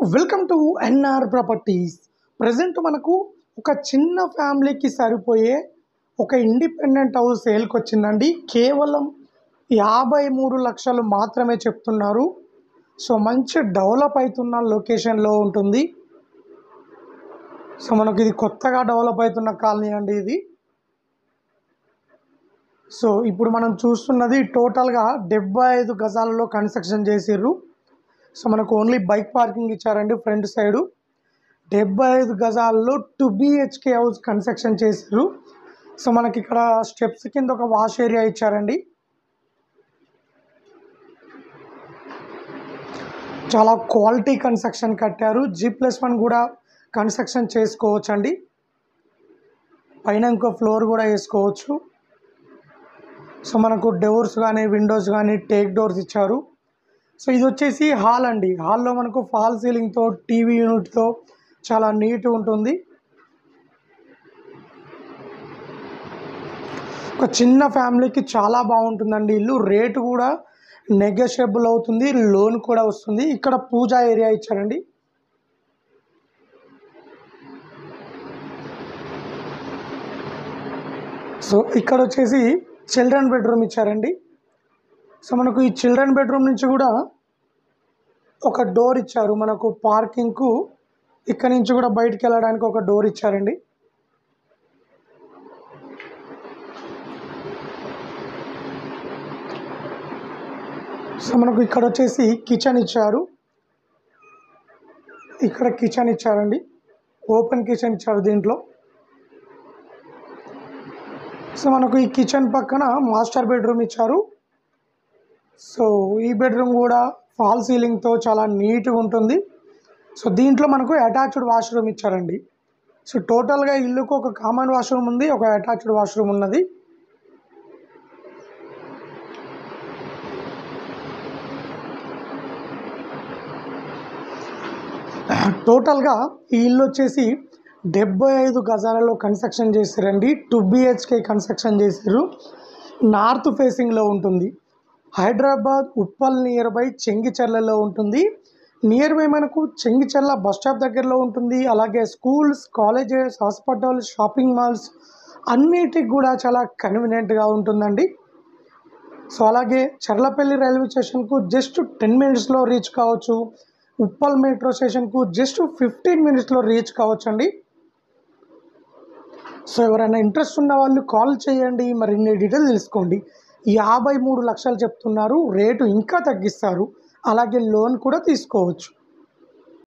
welcome to NR properties present మనకు ఒక చిన్న ఫ్యామిలీకి సరిపోయే ఒక ఇండిపెండెంట్ హౌస్ సేల్కి వచ్చిందండి కేవలం యాభై మూడు లక్షలు మాత్రమే చెప్తున్నారు సో మంచి డెవలప్ అవుతున్న లొకేషన్లో ఉంటుంది సో మనకు ఇది కొత్తగా డెవలప్ అవుతున్న కాలనీ అండి ఇది సో ఇప్పుడు మనం చూస్తున్నది టోటల్గా డెబ్బై ఐదు గజాలలో కన్స్ట్రక్షన్ చేసిర్రు సో మనకు ఓన్లీ బైక్ పార్కింగ్ ఇచ్చారండి ఫ్రంట్ సైడు డెబ్బై ఐదు గజాల్లో టూ బిహెచ్కే హౌస్ కన్స్ట్రక్షన్ చేశారు సో మనకి ఇక్కడ స్టెప్స్ కింద ఒక వాష్ ఏరియా ఇచ్చారండి చాలా క్వాలిటీ కన్స్ట్రక్షన్ కట్టారు జీ ప్లస్ వన్ కూడా కన్స్ట్రక్షన్ చేసుకోవచ్చండి పైన ఇంకో ఫ్లోర్ కూడా వేసుకోవచ్చు సో మనకు డోర్స్ కానీ విండోస్ కానీ టేక్ డోర్స్ ఇచ్చారు సో ఇది వచ్చేసి హాల్ అండి హాల్లో మనకు ఫాల్ సీలింగ్తో టీవీ యూనిట్తో చాలా నీట్ ఉంటుంది ఒక చిన్న ఫ్యామిలీకి చాలా బాగుంటుందండి ఇల్లు రేటు కూడా నెగోషియబుల్ అవుతుంది లోన్ కూడా వస్తుంది ఇక్కడ పూజా ఏరియా ఇచ్చారండి సో ఇక్కడ వచ్చేసి చిల్డ్రన్ బెడ్రూమ్ ఇచ్చారండి సో మనకు ఈ చిల్డ్రన్ బెడ్రూమ్ నుంచి కూడా ఒక డోర్ ఇచ్చారు మనకు పార్కింగ్కు ఇక్కడ నుంచి కూడా బయటికి వెళ్ళడానికి ఒక డోర్ ఇచ్చారండి సో మనకు ఇక్కడ వచ్చేసి కిచెన్ ఇచ్చారు ఇక్కడ కిచెన్ ఇచ్చారండి ఓపెన్ కిచెన్ ఇచ్చారు దీంట్లో సో మనకు ఈ కిచెన్ పక్కన మాస్టర్ బెడ్రూమ్ ఇచ్చారు సో ఈ బెడ్రూమ్ కూడా ఫాల్ సీలింగ్తో చాలా నీట్గా ఉంటుంది సో దీంట్లో మనకు అటాచ్డ్ వాష్రూమ్ ఇచ్చారండి సో టోటల్గా ఇల్లుకు ఒక కామన్ వాష్రూమ్ ఉంది ఒక అటాచ్డ్ వాష్రూమ్ ఉన్నది టోటల్గా ఈ ఇల్లు వచ్చేసి డెబ్బై ఐదు గజాలలో కన్స్ట్రక్షన్ చేశారండి టూ బిహెచ్కే కన్స్ట్రక్షన్ చేశారు నార్త్ ఫేసింగ్లో ఉంటుంది హైదరాబాద్ ఉప్పల్ నియర్ బై చెంగిచెర్లలో ఉంటుంది నియర్ బై మనకు చెంగిచెర్ల బస్ స్టాప్ దగ్గరలో ఉంటుంది అలాగే schools colleges hospital shopping malls అన్నిటికి కూడా చాలా కన్వీనియంట్గా ఉంటుందండి సో అలాగే చర్లపల్లి రైల్వే స్టేషన్కు జస్ట్ టెన్ మినిట్స్లో రీచ్ కావచ్చు ఉప్పల్ మెట్రో స్టేషన్కు జస్ట్ ఫిఫ్టీన్ మినిట్స్లో రీచ్ కావచ్చు అండి సో ఎవరైనా ఇంట్రెస్ట్ ఉన్న వాళ్ళు కాల్ చేయండి మరిన్ని డీటెయిల్ తెలుసుకోండి యాభై మూడు లక్షలు చెప్తున్నారు రేటు ఇంకా తగ్గిస్తారు అలాగే లోన్ కూడా తీసుకోవచ్చు